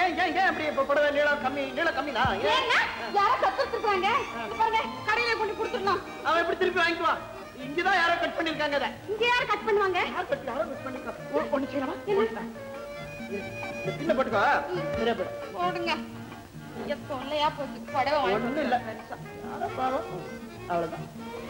ஏன் ஏன் ஏன் அப்படி இப்ப புடவை நீளம் கம்மி நீளம் கம்மினா ஏன் ஏன்னா யாரோ கத்துருக்காங்க பாருங்க கடையில கொண்டு கொடுத்துடலாம் அவன் எப்படி திருப்பி வாங்கிக்குவான் இங்கதான் யாரோ கட் பண்ணிருக்காங்க அதை இங்க யார் கட் பண்ணுவாங்க யார் கட் யாரோ கட் பண்ணிருக்காங்க ஒண்ணு செய்யலாமா இந்த பின்ன போட்டுக்கோ சரியா போயிடும் போடுங்க ஐயா, தொல்லையா போச்சு புடவை வாங்கி ஒண்ணும் இல்ல கொடுத்துருங்க. யாரோ பாவம் அவ்வளவுதான்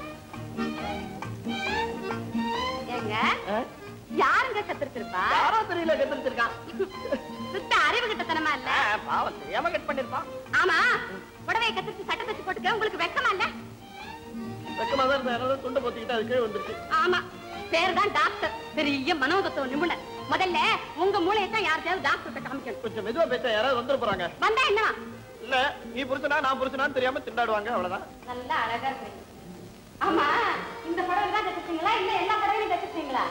ஏங்க ஆ? யாருங்க கத்திருப்பா யாரோ தெரியல கத்திருக்கான் சுத்த அறிவு கிட்டத்தனமா இல்ல பாவம் தெரியாம கட் பண்ணிருப்பான் ஆமா புடவையை கத்திரிச்சு சட்டை தச்சு போட்டுக்க உங்களுக்கு வெக்கமா இல்ல வெக்கமா தான் இருந்தா யாராவது துண்டை போத்திக்கிட்டு அது கீழே வந்துருச்சு ஆமா பேர் தான் டாக்டர் பெரிய மனோதத்துவ நிபுணர் முதல்ல உங்க மூளையை தான் யார்கிட்டயாவது டாக்டர் காமிக்கணும் கொஞ்சம் மெதுவா பேச யாராவது வந்துட போறாங்க வந்தா என்னவா இல்ல நீ புரிச்சனா நான் புரிச்சனான்னு தெரியாம திண்டாடுவாங்க அவ்வளவுதான் நல்லா அழகா இருக்கீங்க ஆமா இந்த புடவை தான் தச்சுட்டீங்களா இல்ல எல்லா புடவையும் தச்சுட்டீங்களா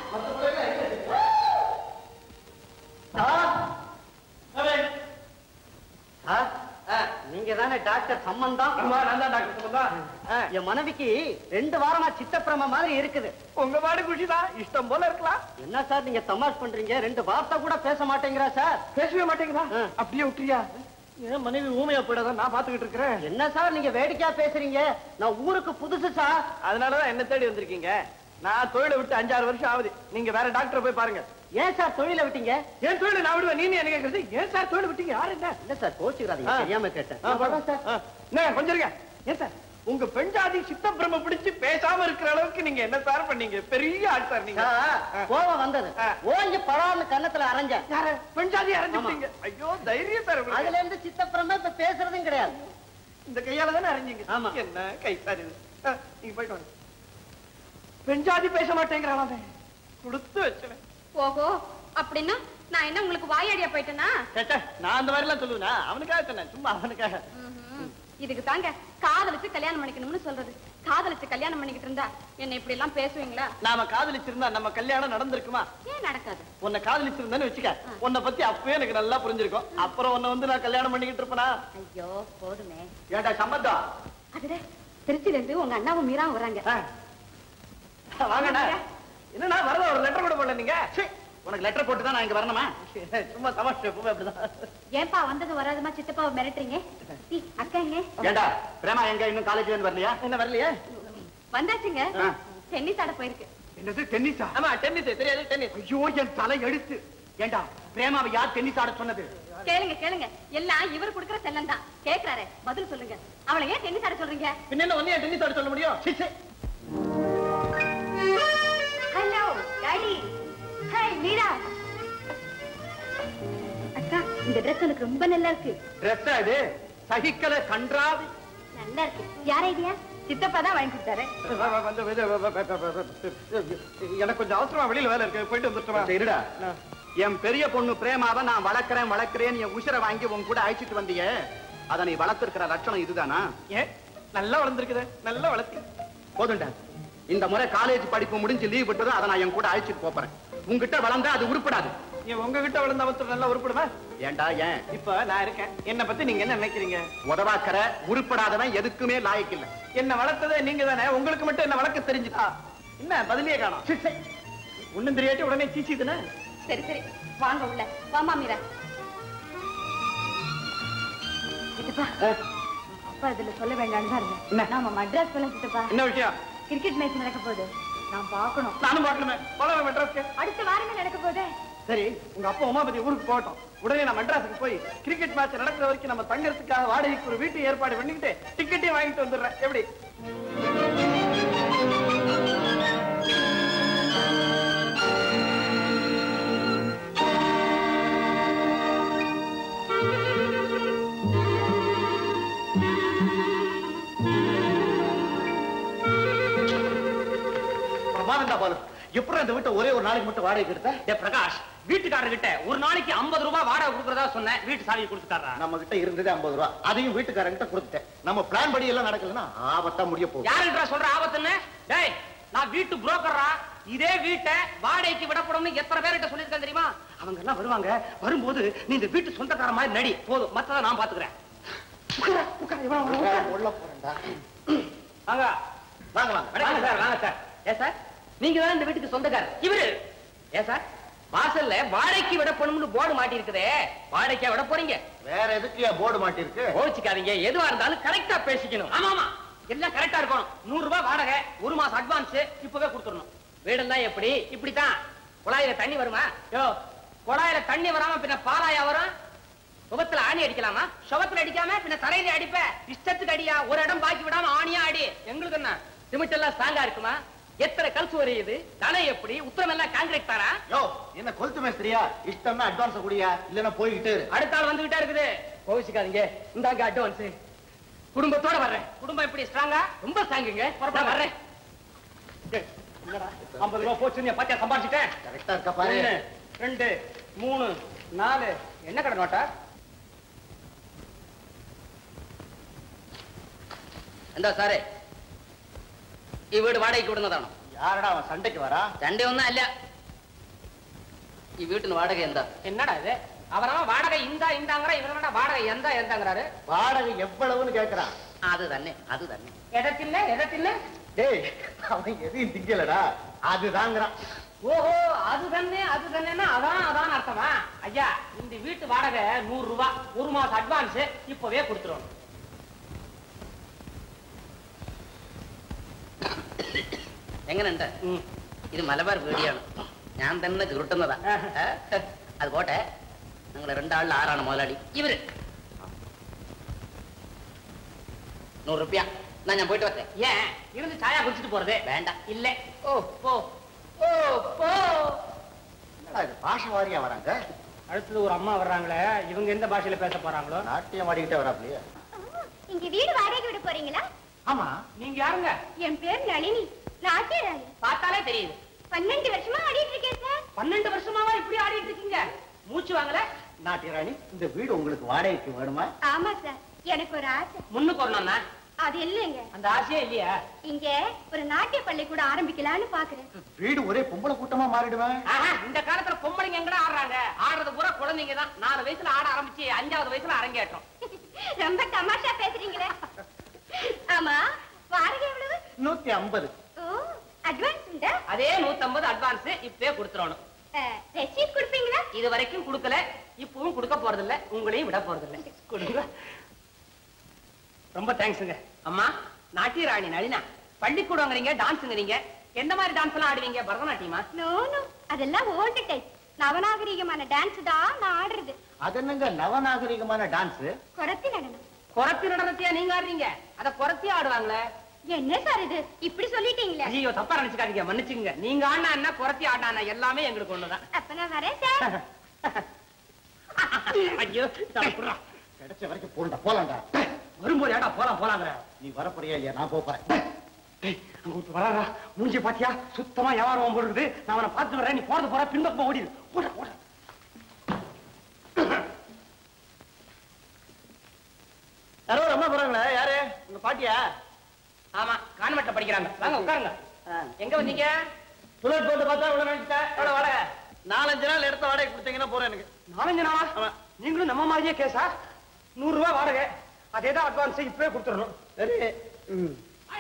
நீங்க தானே டாக்டர் சம்பந்தம் ஆமா நான் தான் டாக்டர் சொல்லுதா என் மனைவிக்கு ரெண்டு வாரமா சித்தப்பிரம மாதிரி இருக்குது உங்க பாடு குஷிதான் இஷ்டம் போல இருக்கலாம் என்ன சார் நீங்க தமாஷ் பண்றீங்க ரெண்டு வார்த்தை கூட பேச மாட்டேங்கிறா சார் பேசவே மாட்டேங்குதா ஆ. அப்படியே விட்டுறியா என் மனைவி ஊமையா போயிடாதான் நான் பாத்துக்கிட்டு இருக்கிறேன் என்ன சார் நீங்க வேடிக்கையா பேசுறீங்க நான் ஊருக்கு புதுசு சார் அதனாலதான் என்ன தேடி வந்திருக்கீங்க நான் தொழிலை விட்டு அஞ்சாறு வருஷம் ஆகுது நீங்க வேற டாக்டர் போய் பாருங்க ஏன் சார் தொழில விட்டீங்க ஏன் தொழிலை நான் விடுவேன் நீ என்ன கேக்குறது ஏன் சார் தொழிலை விட்டீங்க யாரு என்ன இல்ல சார் கோச்சுக்கிறாதீங்க ஆ. தெரியாம கேட்டேன் ஆ, பரவாயில்ல சார் ஆ. என்ன, கொஞ்சம் இருங்க ஏன் சார் உங்க பெண்ஜாதி சித்த பிரம்ம பிடிச்சு பேசாம இருக்கிற அளவுக்கு நீங்க என்ன சார் பண்ணீங்க பெரிய ஆள் சார் நீங்க சார், கோவம் வந்தது ஆ. ஓங்கி படான்னு கன்னத்துல அரைஞ்சேன் யாரு பெண்ஜாதி அரைஞ்சிட்டீங்க ஐயோ தைரியம் சார் உங்களுக்கு. அதுல இருந்து சித்தப்பிரம இப்ப பேசுறதும் கிடையாது இந்த கையால தானே அரைஞ்சீங்க ஆமா. என்ன கை சார் இது ஆ, நீங்க போயிட்டு வாங்க பெண்ஜாதி பேச மாட்டேங்கிறான் அவன் கொடுத்து வச்சவன் ஓஹோ அப்படின்னா நான் என்ன உங்களுக்கு வாயாடியா போயிட்டேனா கேட்ட நான் அந்த மாதிரி எல்லாம் சொல்லுவேனா அவனுக்காக சொன்னேன் சும்மா அவனுக்காக ம்ஹும். இதுக்கு தாங்க காதலிச்சு கல்யாணம் பண்ணிக்கணும்னு சொல்றது காதலிச்சு கல்யாணம் பண்ணிக்கிட்டு இருந்தா என்ன இப்படி எல்லாம் பேசுவீங்களா நாம காதலிச்சிருந்தா நம்ம கல்யாணம் நடந்திருக்குமா ஏன் நடக்காது உன்னை காதலிச்சிருந்தேன்னு வச்சுக்க உன்னை பத்தி அப்பவே எனக்கு நல்லா புரிஞ்சிருக்கும் அப்புறம் உன்னை வந்து நான் கல்யாணம் பண்ணிக்கிட்டு இருப்பேனா ஐயோ போதுமே ஏண்டா சம்பந்தம் அதுல திருச்சியில இருந்து உங்க அண்ணாவும் மீறாவும் வராங்க ஆ. வாங்கண்ணா என்னண்ணா வரல ஒரு லெட்டர் கூட போடல நீங்க சீ, உனக்கு லெட்டர் போட்டு தான் நான் இங்க வரணுமா சும்மா தமாஷ் எப்பவுமே அப்படிதான் ஏன்பா வந்தது வராதுமா சித்தப்பாவை மிரட்டுறீங்க சீ, அக்கா எங்க ஏண்டா பிரேமா எங்க இன்னும் காலேஜ் வரலையா என்ன வரலையே வந்தாச்சுங்க ஆ. டென்னிஸ் ஆட போயிருக்கு என்னது டென்னிஸா ஆமா டென்னிஸ் தெரியாது டென்னிஸ் ஐயோ என் தலை எடுத்து ஏண்டா பிரேமாவை யார் டென்னிஸ் ஆட சொன்னது கேளுங்க கேளுங்க எல்லாம் இவர் கொடுக்கிற செல்லம் தான் கேக்குறாரு பதில் சொல்லுங்க அவளை ஏன் டென்னிஸ் ஆட சொல்றீங்க பின்ன என்ன ஒன்னே டென்னிஸ் ஆட சொல்ல முடியும் சீ, சீ. ஹலோ டாடி ஹாய் மீரா அக்கா இந்த ட்ரெஸ் உனக்கு ரொம்ப நல்லா இருக்கு ட்ரெஸ் இது சகிக்கல கன்றாவி நல்லா இருக்கு யார் ஐடியா சித்தப்பா தான் வாங்கி கொடுத்தாரு வா, வா, வந்து, இது, வா, வா, வா, வா, வா, வா. எனக்கு கொஞ்சம் அவசரமா வெளியில வேலை இருக்கு போயிட்டு வந்துட்டுமா இருடா என் பெரிய பொண்ணு பிரேமாவை நான் வளர்க்கறேன் வளர்க்கறேன் என் உசிரை வாங்கி உன் கூட அழைச்சிட்டு வந்தியே அதை நீ வளர்த்திருக்கிற லட்சணம் இதுதானா ஏன் நல்லா வளர்ந்துருக்குது நல்லா வளர்த்தி போதும்டா இந்த முறை காலேஜ் படிப்பு முடிஞ்சு லீவ் விட்டதும் அதை நான் என் கூட அழைச்சிட்டு போறேன் உங்ககிட்ட வளர்ந்தா அது உருப்படாது நீ உங்ககிட்ட வளர்ந்த அவசரம் நல்லா உருப்படுமா ஏண்டா ஏன் இப்ப நான் இருக்கேன் என்ன பத்தி நீங்க என்ன நினைக்கிறீங்க உதவாக்கற உருப்படாதவன் எதுக்குமே லாயக்கு இல்ல என்ன வளர்த்ததே நீங்க தானே உங்களுக்கு மட்டும் என்ன வளர்க்க தெரிஞ்சுதா என்ன பதிலே காணோம் ஒண்ணும் தெரியாட்டி உடனே சீச்சி தானே சரி சரி வாங்க உள்ள வாமா மீரா சித்தப்பா அப்பா இதுல சொல்ல வேண்டாம்னு தான் இருந்தேன் நாம மட்ராஸ் போல சித்தப்பா என்ன விஷயம் கிரிக்கெட் மேட்ச் நடக்க போகுது நான் பார்க்கணும் நானும் பார்க்கணுமே போல மெட்ராஸ்க்கு அடுத்த வாரமே நடக்க போகுதே சரி உங்க அப்பா உமாபதி ஊருக்கு போகட்டும் உடனே நான் மெட்ராஸுக்கு போய் கிரிக்கெட் மேட்ச் நடக்கிற வரைக்கும் நம்ம தங்கறதுக்காக வாடகைக்கு ஒரு வீட்டு ஏற்பாடு பண்ணிக்கிட்டு டிக்கெட்டையும் வாங்கிட்டு வந்துடுறேன் எப்படி பிரமாதண்டா பாலு எப்படி அந்த வீட்டை ஒரே ஒரு நாளைக்கு மட்டும் வாடகைக்கு எடுத்த ஏ பிரகாஷ் வீட்டுக்காரர்கிட்ட ஒரு நாளைக்கு 50 ரூபாய் வாடகை கொடுக்கறதா சொன்னேன் வீட்டு சாவியை கொடுத்துட்டாரா நம்ம கிட்ட இருந்தது ஐம்பது ரூபா அதையும் வீட்டுக்காரங்கிட்ட கொடுத்துட்டேன் நம்ம பிளான் படி எல்லாம் நடக்கலன்னா ஆபத்தா முடிய போகுது யாருன்றா சொல்ற ஆபத்துன்னு டேய் நான் வீட்டு புரோக்கரா இதே வீட்டை வாடகைக்கு விடப்படும்னு எத்தனை பேர்கிட்ட சொல்லியிருக்கேன் தெரியுமா அவங்க எல்லாம் வருவாங்க வரும்போது நீ இந்த வீட்டு சொந்தக்கார மாதிரி நடி போதும் மத்தத நான் பாத்துக்கிறேன் உள்ள போறேன்டா வாங்க வாங்க வாங்க வாங்க சார் வாங்க சார் ஏ சார் நீங்க தான் இந்த வீட்டுக்கு சொந்தக்காரர் இவரு ஏ சார் வாசல்ல வாடகைக்கு விடப்படும்னு போர்டு மாட்டி இருக்குதே வாடகைக்கா விட போறீங்க வேற எதுக்கு போர்டு மாட்டிருக்கு கோச்சிக்காதீங்க எதுவா இருந்தாலும் கரெக்டா பேசிக்கணும் ஆமா ஆமா எல்லாம் கரெக்டா இருக்கணும் நூறு ரூபாய் வாடகை ஒரு மாசம் அட்வான்ஸ் இப்பவே கொடுத்துடணும் வீடெல்லாம் எப்படி இப்படித்தான் குழாயில தண்ணி வருமா யோ குழாயில தண்ணி வராம பின்ன பாலாயா வரும் சுகத்துல ஆணி அடிக்கலாமா சுகத்துல அடிக்காம பின்ன தரையில அடிப்ப இஷ்டத்துக்கு அடியா ஒரு இடம் பாக்கி விடாம ஆணியா அடி எங்களுக்கு என்ன சிமெண்ட் எல்லாம் ஸ்ட்ராங்கா இருக்குமா எத்தனை கல்சு வரையுது தலை எப்படி உத்தரம் எல்லாம் காங்கிரீட் தானா யோ என்ன கொளுத்து மேஸ்திரியா இஷ்டம்னா அட்வான்ஸ் குடியா இல்லன்னா போய்கிட்டு இரு. அடுத்த ஆள் வந்துகிட்டே இருக்குது கோவிச்சுக்காதீங்க இந்தாங்க அட்வான்ஸ் குடும்பத்தோட வர்றேன் குடும்பம் எப்படி ஸ்ட்ராங்கா ரொம்ப ஸ்ட்ராங்குங்க புறப்பட வர்றேன் டேய், என்னடா ஐம்பது ரூபா போச்சு நீ பாத்தியா சம்பாதிச்சிட்டேன் கரெக்டா இருக்கா பாரு ஒண்ணு ரெண்டு மூணு நாலு என்ன கடை நோட்டா എന്താ സാറേ ഈ വീട് വാടകയ്ക്ക് വിടുന്നതാണോ யாரடா அவன் சண்டைக்கு வரா சண்டை ஒன்றும் அல்ல ഈ വീട്ടിന് വാടക എന്താ என்னடா இது அவரவன் வாடகை இந்தா இந்தாங்கிற இவனோட வாடகை எந்த எந்தாங்கிறாரு வாடகை எவ்வளவுன்னு கேக்குறான் அது തന്നെ அது തന്നെ இடத்தில்ல இடத்தில்ல டேய் அவன் எதையும் திங்கலடா அதுதாங்கிறான் ஓஹோ அது தானே அது தானேன்னா அதான் அதான் அர்த்தமா ஐயா இந்த வீட்டு வாடகை நூறு ரூபாய் ஒரு மாசம் அட்வான்ஸ் இப்பவே கொடுத்துருவோம் എങ്ങനെയുണ്ട് ഇത് മലബാർ വീടിയാണ് ഞാൻ തന്നെ ചുരുട്ടുന്നതാ ഏ? അത് പോട്ടെ നിങ്ങൾ രണ്ടാളിൽ ആരാണ് മുതലാളി ഇവര് നൂറ് റുപ്യ എന്നാ ഞാൻ പോയിട്ട് വരട്ടെ ஏன் இருந்து சாயா குடிச்சிட்டு போறது വേണ്ട இல்ல ஓ போ ஓ போ என்னடா இது பாஷை வாரியா வராங்க அடுத்தது ஒரு அம்மா வர்றாங்களே இவங்க எந்த பாஷையில பேச போறாங்களோ நாட்டியம் ஆடிக்கிட்டே வராப்லையே இங்க வீடு வாடகை விட போறீங்களா ஆமா நீங்க யாருங்க என் பேர் நளினி நாட்டியராணி பார்த்தாலே தெரியுது பன்னெண்டு வருஷமா ஆடிட்டு இருக்கேன் சார் பன்னெண்டு வருஷமாவா இப்படி ஆடிட்டு இருக்கீங்க மூச்சு வாங்கல நாட்டியராணி இந்த வீடு உங்களுக்கு வாடகைக்கு வேணுமா ஆமா சார் எனக்கு ஒரு ஆசை முன்னுக்கு வரணும்னா அது இல்லைங்க அந்த ஆசையே இல்லையா இங்க ஒரு நாட்டிய பள்ளிக்கூடம் ஆரம்பிக்கலாம்னு பாக்குறேன் வீடு ஒரே பொம்பளை கூட்டமா மாறிடுவேன் ஆஹா, இந்த காலத்துல பொம்பளைங்க எங்கடா ஆடுறாங்க ஆடுறது பூரா குழந்தைங்க தான் நாலு வயசுல ஆட ஆரம்பிச்சு அஞ்சாவது வயசுல அரங்கேற்றம் ரொம்ப தமாஷா பேசுறீங்களே ஆமா வாடகை எவ்வளவு நூத்தி ஐம்பது ஓ அட்வான்ஸ் உண்டா அதே நூத்தம்பது அட்வான்ஸ் இப்பவே கொடுத்துறணும் ரெசீட் கொடுப்பீங்களா இது வரைக்கும் கொடுக்கல இப்பவும் கொடுக்க போறதில்ல உங்களையும் விட போறதில்ல கொடுங்க ரொம்ப தேங்க்ஸுங்க அம்மா நாட்டிய ராணி நளினா பள்ளிக்கூடங்கிறீங்க டான்ஸுங்கிறீங்க எந்த மாதிரி டான்ஸ் எல்லாம் ஆடுவீங்க பரதநாட்டியமா நோ நோ அதெல்லாம் ஓல்டு டைப் நவநாகரீகமான டான்ஸ் தான் நான் ஆடுறது அது என்னங்க நவநாகரிகமான டான்ஸ் குரத்தி நடனம் குறத்தி நடனத்தையா நீங்க ஆடுறீங்க அத குறத்தியா ஆடுவாங்களே என்ன சார் இது இப்படி சொல்லிட்டீங்களே ஐயோ தப்பா நினைச்சுக்காதீங்க மன்னிச்சுங்க நீங்க ஆடினா என்ன குறத்தி ஆடினா எல்லாமே எங்களுக்கு ஒண்ணுதான் அப்ப நான் வரேன் சார் ஐயோ தப்புறா. கிடைச்ச வரைக்கும் போண்டா போலாம்டா வரும்போது ஏடா போலாம் போலாங்கிற நீ வரப்போறியா இல்லையா நான் போறேன் டேய், அங்க ஒருத்தன் வராரா மூஞ்சி பாத்தியா சுத்தமா வியாபாரம் போடுறது நான் அவனை பார்த்து வரேன் நீ போறது போற பின்பக்கமா ஓடிடு ஓட ஓட யாரோ ரொம்ப போறாங்களே யாரு உங்க பாட்டியா ஆமா கான்வென்ட்ல படிக்கிறாங்க வாங்க உட்காருங்க எங்க வந்தீங்க புல்லட் போட்டு பார்த்தா உள்ள நினைச்சிட்டேன் எவ்வளவு வாடகை நாலஞ்சு நாள் எடுத்த வாடகை கொடுத்தீங்கன்னா போறேன் எனக்கு நாலஞ்சு நாளா ஆமா. நீங்களும் நம்ம மாதிரியே கேஸா நூறு ரூபாய் வாடகை அதேதான் அட்வான்ஸ் இப்பவே கொடுத்துடணும் சரி ம்.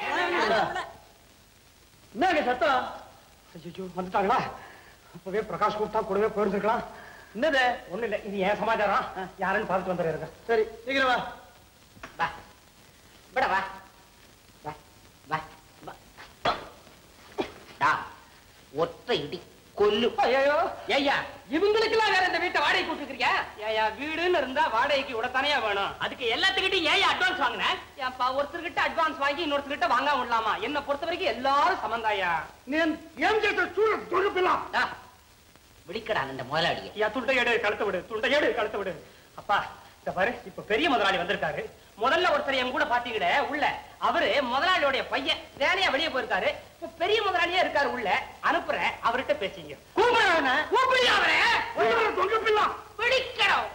என்னங்க சத்தம் ஐயோ வந்துட்டாங்களா அப்பவே பிரகாஷ் கூப்பிட்டா கூடவே போயிருந்துருக்கலாம் என்னது ஒண்ணு இல்ல இது என் சமாச்சாரம் யாருன்னு பார்த்துட்டு வந்துடுறேன் சரி சீக்கிரம் வா വാ ഇവിടെ വാ വാ വാ വാ. ഡാ, ഒറ്റ ഇടി കൊല്ലും ஐயோ ஏய்யா இவங்களுக்கெல்லாம் வேற இந்த வீட்டை வாடகை கொடுத்துருக்கியா ஏய்யா வீடுன்னு இருந்தா வாடகைக்கு விடத்தானே வேணும் அதுக்கு எல்லாத்துக்கிட்டையும் ஏன் அட்வான்ஸ் வாங்கினேன் ஏன்பா ஒருத்தர்கிட்ட அட்வான்ஸ் வாங்கி இன்னொருத்தர்கிட்ட வாங்காம விடலாமா என்ன பொறுத்த வரைக்கும் எல்லாரும் சமந்தாயா నేను ఏం చేస్తా చూడు దొంగపిల్ల ഡാ, വിളിക്കടാ നിന്റെ മുതലാളിയെ ஐயா துண்டை எடு கழுத்து விடு துண்டை எடு கழுத்து விடு அப்பா இந்த பாரு இப்ப பெரிய முதலாளி வந்திருக்காரு முதல்ல ஒருத்தர் என் கூட பாத்தீங்கட உள்ள அவரு முதலாளியோடைய பையன் வேலையா வெளியே போயிருக்காரு இப்ப பெரிய முதலாளியே இருக்காரு உள்ள அனுப்புறேன் அவர்கிட்ட பேசிங்க கூப்பிடுறேன் கூப்பிடு அவரை దొంగపిల్ల பிடிக்கணும்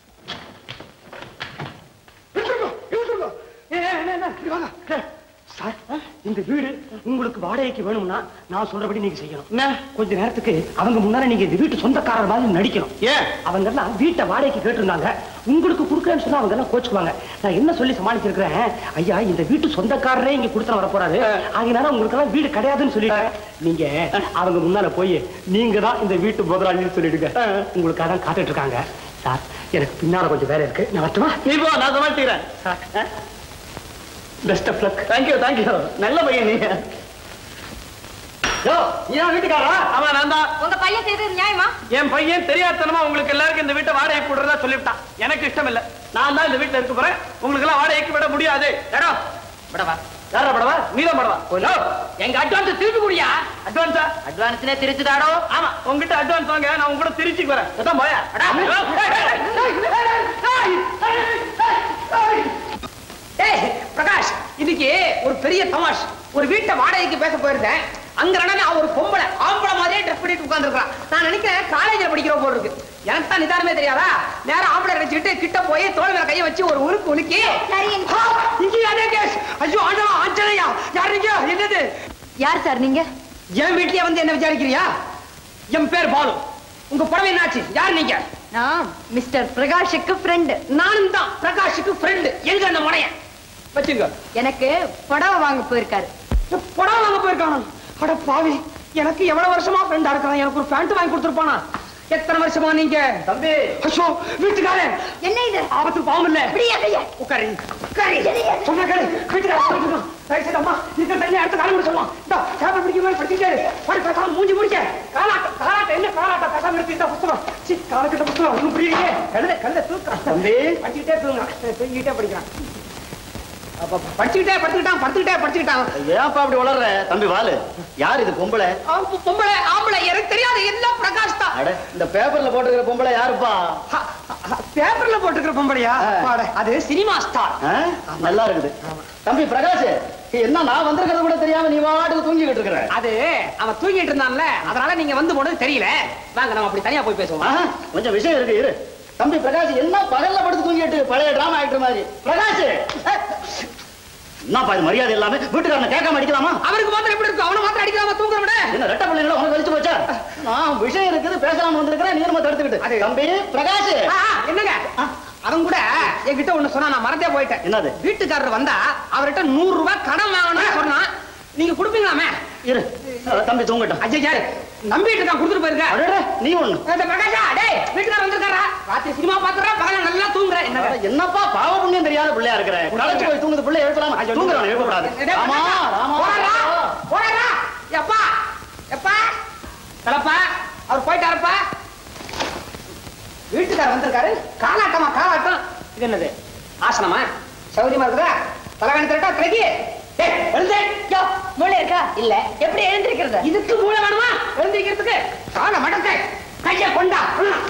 சார் இந்த வீடு உங்களுக்கு வாடகைக்கு வேணும்னா நான் சொல்றபடி நீங்க செய்யணும் என்ன கொஞ்ச நேரத்துக்கு அவங்க முன்னால நீங்க இந்த வீட்டு சொந்தக்காரர் மாதிரி நடிக்கணும் ஏன் அவங்க எல்லாம் வீட்டை வாடகைக்கு கேட்டிருந்தாங்க உங்களுக்கு கொடுக்குறேன்னு சொன்னா அவங்க எல்லாம் கோச்சுக்குவாங்க நான் என்ன சொல்லி சமாளிச்சிருக்கிறேன் ஐயா இந்த வீட்டு சொந்தக்காரரே இங்க கொடுத்து வர போறாரு ஆகினால உங்களுக்கு எல்லாம் வீடு கிடையாதுன்னு சொல்லிட்டேன் நீங்க அவங்க முன்னால போய் நீங்க தான் இந்த வீட்டு முதலாளின்னு சொல்லிடுங்க உங்களுக்கு அதான் காத்துட்டு இருக்காங்க சார் எனக்கு பின்னால கொஞ்சம் வேலை இருக்கு நான் வரட்டுமா நீ போ நான் சமாளிச்சுக்கிறேன் best of luck thank you thank you நல்ல பையன் நீ யோ ஏன் வீட்டுக்காரா ஆமா நான் தான் உங்க பையன் செய்தது நியாயமா என் பையன் தெரியாதனமா உங்களுக்கு எல்லாருக்கும் இந்த வீட்டை வாடகை போடுறதா சொல்லிவிட்டான் எனக்கு இஷ்டம் இல்ல நான் தான் இந்த வீட்டுல இருக்க போறேன் உங்களுக்கு எல்லாம் வாடகைக்கு விட முடியாது எடோ விடவா யாரா படவா நீதான் படவா யோ, எங்க அட்வான்ஸ் திருப்பி குடியா அட்வான்ஸா அட்வான்ஸ்னே திருச்சுதாடோ ஆமா உங்ககிட்ட அட்வான்ஸ் வாங்க நான் உங்க கூட திருச்சிக்கு வரேன் அதான் போயா ஏய் பிரகாஷ் இன்னைக்கு ஒரு பெரிய தமாஷ் ஒரு வீட்டை வாடகைக்கு பேச போயிருந்தேன் அங்க என்னன்னா அவன் ஒரு பொம்பளை ஆம்பளை மாதிரியே ட்ரெஸ் பண்ணிட்டு உட்கார்ந்துருக்கான் நான் நினைக்கிறேன் காலேஜ்ல படிக்கிற போல இருக்கு எனக்கு தான் நிதானமே தெரியாதா நேரம் ஆம்பளை நினைச்சுக்கிட்டு கிட்ட போய் தோல் மேல கையை வச்சு ஒரு உருக்கு உலுக்கி ஆ, இங்கே அதே கேஸ் ஐயோ ஆண்டவா ஆஞ்சனையா யார் நீங்க என்னது யார் சார் நீங்க என் வீட்லயே வந்து என்ன விசாரிக்கிறியா என் பேர் பாலு உங்க புடவை என்னாச்சு யார் நீங்க நான் மிஸ்டர் பிரகாஷுக்கு ஃப்ரெண்டு நானும் தான் பிரகாஷுக்கு ஃப்ரெண்டு எங்க அந்த முனைய வச்சுங்க எனக்கு புடவை வாங்க போயிருக்காரு புடவை வாங்க போயிருக்கானா அட பாவி எனக்கு எவ்வளவு வருஷமா ஃப்ரெண்டா இருக்கான் எனக்கு ஒரு பேண்ட் வாங்கி கொடுத்துருப்பானா எத்தனை வருஷமா நீங்க தம்பி ஐயோ வீட்டுக்காரன் என்ன இது ஆபத்து பாவம் இல்ல அப்படியே கைய உட்காரு உட்காரு சொன்னா கேளு வீட்டுக்காரன் சரி சரி அம்மா இந்த தண்ணி அடுத்த காலம் கூட சொல்லலாம் இந்த சேப்பை பிடிக்க மாதிரி படிச்சுட்டாரு படி பேசாம மூஞ்சி முடிக்க காலாட்டம் காலாட்டம் என்ன காலாட்டம் பேசாம இருக்கு இந்த புத்தகம் சி காலக்கட்ட புத்தகம் ஒன்றும் புரியலையே கழுத கழுத தூக்கம் தம்பி. படிச்சுக்கிட்டே தூங்குறான் தூங்கிட்டே படிக்கிறான் அப்ப படிச்சுக்கிட்டே படுத்துக்கிட்டான் படுத்துக்கிட்டே படிச்சுக்கிட்டான் ஏன்ப்பா அப்படி வளர்ற தம்பி வாலு யார் இது பொம்பளை அவன் பொ- பொம்பளை ஆம்பளை எனக்கு தெரியாது எல்லாம் பிரகாஷ் தான் அட இந்த பேப்பர்ல போட்டுக்கிற பொம்பளை யாருப்பா ஹ, ஹ, பேப்பர்ல போட்டுக்கிற பொம்பளையா ஆ. பாட, அது சினிமா ஸ்டார் ஆ? நல்லா இருக்குது தம்பி பிரகாஷ் என்ன நான் வந்திருக்கிறது கூட தெரியாம நீ வாட்டுக்கு தூங்கிக்கிட்டு இருக்கிற அது அவன் தூங்கிட்டு இருந்தான்ல அதனால நீங்க வந்து போனது தெரியல வாங்க நம்ம அப்படி தனியா போய் பேசுவோம் ஆஹா, கொஞ்சம் விஷயம் இருக்கு இரு தம்பி பிரகாஷ் என்ன பகல்ல படுத்து தூங்கிட்டு பழைய டிராமா ஆக்டர் மாதிரி பிரகாஷ் என்னப்பா இது மரியாதை இல்லாம வீட்டுக்காரனை கேட்காம அடிக்கலாமா அவருக்கு மாத்திரம் எப்படி இருக்கும் அவனை மாத்திரம் அடிக்காம தூங்குற விட என்ன ரெட்ட பிள்ளைங்கள உனக்கு வலிச்சு போச்சா நான் விஷயம் இருக்குது பேசலாம்னு வந்திருக்கிறேன் நீ நம்ம தடுத்துக்கிட்டு அது- தம்பி பிரகாஷ் ஆ, ஆ, என்னங்க அவன் கூட என்கிட்ட ஒண்ணு சொன்னா நான் மறந்தே போயிட்டேன் என்னது? வீட்டுக்காரர் வந்தா அவர்கிட்ட நூறு ரூபாய் கடன் வாங்கணும்னு சொன்னா நீங்க கொடுப்பீங்களாமே இரு அஹ், தம்பி தூங்கட்டும் ஐயா நம்பிட்டு இருக்கான் கொடுத்துட்டு போயிருக்க அடடே, நீ ஒண்ணு இந்த பிரகாஷா டேய் வீட்டுக்காரர் வந்திருக்காரா ராத்திரி சினிமா பாத்துறா பகல நல்லா தூங்குற என்ன அட, என்னப்பா பாவ புண்ணியம் தெரியாத பிள்ளையா இருக்கிற களைச்சு போய் தூங்குது பிள்ளை எழுப்பலாமா தூங்குறான் எழுப்பக்கூடாது ராமா ராமா போறா போறா எப்பா எப்பா கலப்பா அவர் போயிட்டாருப்பா வீட்டுக்காரர் வந்திருக்காரு காலாட்டமா காலாட்டம் இது என்னது ஆசனமா சௌரியமா இருக்குதா தலைவணி திரட்டா கிளக்கி ஏய், எழுந்தே. யோ, மூளை இருக்கா இல்ல எப்படி எழுந்திருக்கிறது இதுக்கு மூளை வேணுமா எழுந்திருக்கிறதுக்கு காலை மடக்க கைய கொண்டா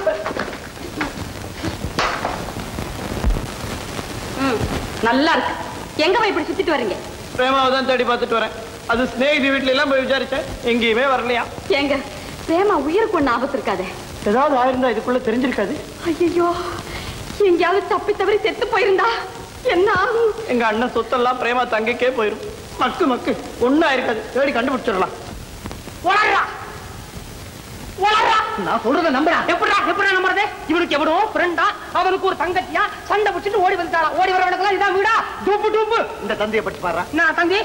ம், நல்லா இருக்கு எங்க போய் இப்படி சுத்திட்டு வர்றீங்க பிரேமாவை தான் தேடி பார்த்துட்டு வரேன் அது ஸ்நேகிதி வீட்ல எல்லாம் போய் விசாரிச்சேன் எங்கேயுமே வரலையா ஏங்க பிரேமா உயிருக்கு ஒண்ணு ஆபத்து இருக்காதே ஏதாவது ஆயிருந்தா இதுக்குள்ள தெரிஞ்சிருக்காது ஐயோ எங்கேயாவது தப்பி தவறி செத்து போயிருந்தா என்ன ஆகும் எங்க அண்ணன் சொத்தெல்லாம் பிரேமா தங்கைக்கே போயிரும் மக்கு மக்கு ஒண்ணா இருக்காது தேடி கண்டுபிடிச்சிடலாம் வளர்றா வளர்றா நான் சொல்றத நம்புறா எப்படா எப்படா நம்புறது இவனுக்கு எவனோ ஃப்ரெண்டா அவனுக்கு ஒரு தங்கச்சியா சண்டை பிடிச்சிட்டு ஓடி வந்துட்டாளா ஓடி வரவனுக்கு இதான் வீடா டூப்பு டூப்பு இந்த தந்தையை பற்றி பாடுறா நான் தந்தி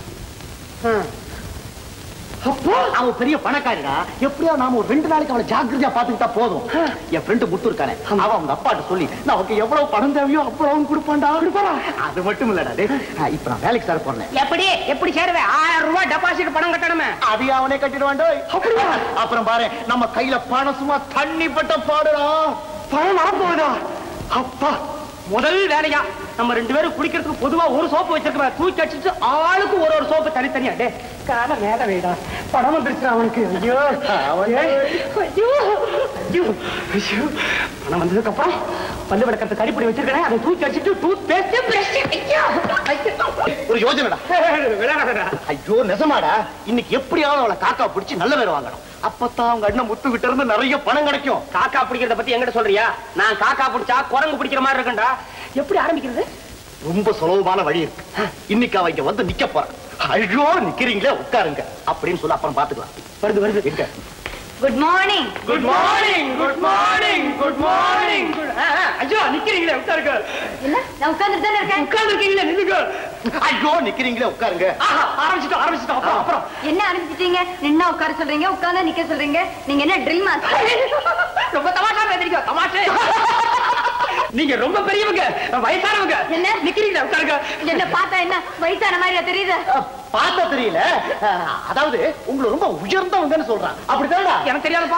அப்போ அவ பெரிய பணக்காரிடா எப்படியோ நாம ஒரு ரெண்டு நாளைக்கு அவளை ஜாக்கிரதையா பாத்துக்கிட்டா போதும் என் ஃப்ரெண்டு முத்து இருக்கானே அவன் அவங்க அப்பாட்ட சொல்லி நான் அவனுக்கு எவ்வளவு பணம் தேவையோ அவ்வளவு கொடுப்பான்டா கொடுப்பாரா அது மட்டும் இல்லடா டேய். ஆ, இப்ப நான் வேலைக்கு சார் போறேன் எப்படி எப்படி சேருவேன் ஆயிரம் ரூபாய் டெபாசிட் பணம் கட்டணுமே அது அவனே கட்டிடுவாண்டோ அப்படியா அப்புறம் பாரு நம்ம கையில பணம் சும்மா தண்ணி பட்ட பாடுடா பணம் வரப்போகுதா அப்பா முதல் வேலையா நம்ம ரெண்டு பேரும் குடிக்கிறதுக்கு பொதுவா ஒரு சோப்பு வச்சிருக்க தூக்கி அடிச்சுட்டு ஆளுக்கு ஒரு ஒரு சோப்பு தனித்தனியா டே கால மேல வேடா பணம் வந்துருச்சு அவனுக்கு ஐயோ அவனே. ஐயோ ஐயோ ஐயோ பணம் வந்ததுக்கு அப்புறம் பல்லு விளக்கத்து கறிப்பொடி வச்சிருக்கேன் அதை தூக்கி அடிச்சுட்டு டூத் பேஸ்ட் பிரஷ் ஐயோ ஒரு யோஜனைடா விளையாடாதடா ஐயோ நெசமாடா இன்னைக்கு எப்படியாவது அவளை காக்கா பிடிச்சு நல்ல பேர் வாங்கணும் அப்பதான் அவங்க அண்ணன் முத்து கிட்ட இருந்து நிறைய பணம் கிடைக்கும் காக்கா பிடிக்கிறத பத்தி எங்கிட்ட சொல்றியா நான் காக்கா பிடிச்சா குரங்கு பிடிக்கிற மாதிரி இருக்கேன்டா எப்படி ஆரம்பிக்கிறது ரொம்ப சுலபமான வழி இருக்கு இன்னைக்கு அவ இங்க வந்து நிக்க போறான் ஐயோ நிக்கிறீங்களே உட்காருங்க அப்படின்னு சொல்லி அப்புறம் பாத்துக்கலாம் வருது வருது எங்க good morning good morning good morning good morning ஐயோ நிக்கிறீங்களே உட்காருங்க என்ன நான் உட்கார்ந்துட்டு தானே இருக்கேன் உட்கார்ந்துருக்கீங்களே நில்லுங்க ஐயோ நிக்கிறீங்களே உட்காருங்க ஆஹா, ஆரம்பிச்சிட்டோம் ஆரம்பிச்சிட்டோம் அப்புறம் அப்புறம் என்ன ஆரம்பிச்சிட்டீங்க நின்னா உட்கார சொல்றீங்க உட்கார்ந்தா நிக்க சொல்றீங்க நீங்க என்ன ட்ரில் மாஸ்டர் ரொம்ப தமாஷா பேசுறீங்க தமாஷே நீங்க ரொம்ப பெரியவங்க வயசானவங்க என்ன? நிக்கிறீங்களா உட்காருங்க என்ன பார்த்தா என்ன வயசான மாதிரியா தெரியுது அஹ், பார்த்தா தெரியல அஹ், அதாவது உங்களை ரொம்ப உயர்ந்தவங்கன்னு சொல்றான் அப்படித்தானடா எனக்கு தெரியாதுப்பா